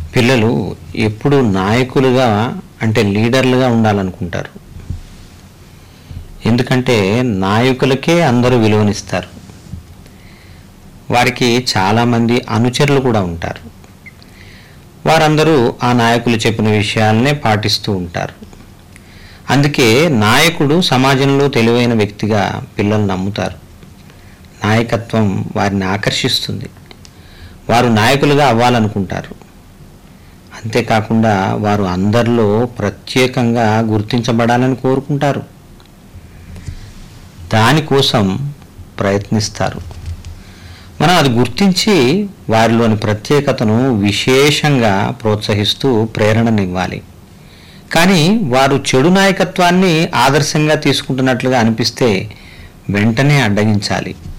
పిల్లలు ఎప్పుడు నాయకులుగా అంటే లీడర్లుగా ఉండాలనుకుంటారు ఎందుకంటే నాయకులకే అందరూ విలువనిస్తారు వారికి చాలామంది అనుచరులు కూడా ఉంటారు వారందరూ ఆ నాయకులు చెప్పిన విషయాలనే పాటిస్తూ ఉంటారు అందుకే నాయకుడు సమాజంలో తెలివైన వ్యక్తిగా పిల్లలు నమ్ముతారు నాయకత్వం వారిని ఆకర్షిస్తుంది వారు నాయకులుగా అవ్వాలనుకుంటారు అంతేకాకుండా వారు అందరిలో ప్రత్యేకంగా గుర్తించబడాలని కోరుకుంటారు దానికోసం ప్రయత్నిస్తారు మనం అది గుర్తించి వారిలోని ప్రత్యేకతను విశేషంగా ప్రోత్సహిస్తూ ప్రేరణనివ్వాలి కానీ వారు చెడు నాయకత్వాన్ని ఆదర్శంగా తీసుకుంటున్నట్లుగా అనిపిస్తే వెంటనే అడ్డగించాలి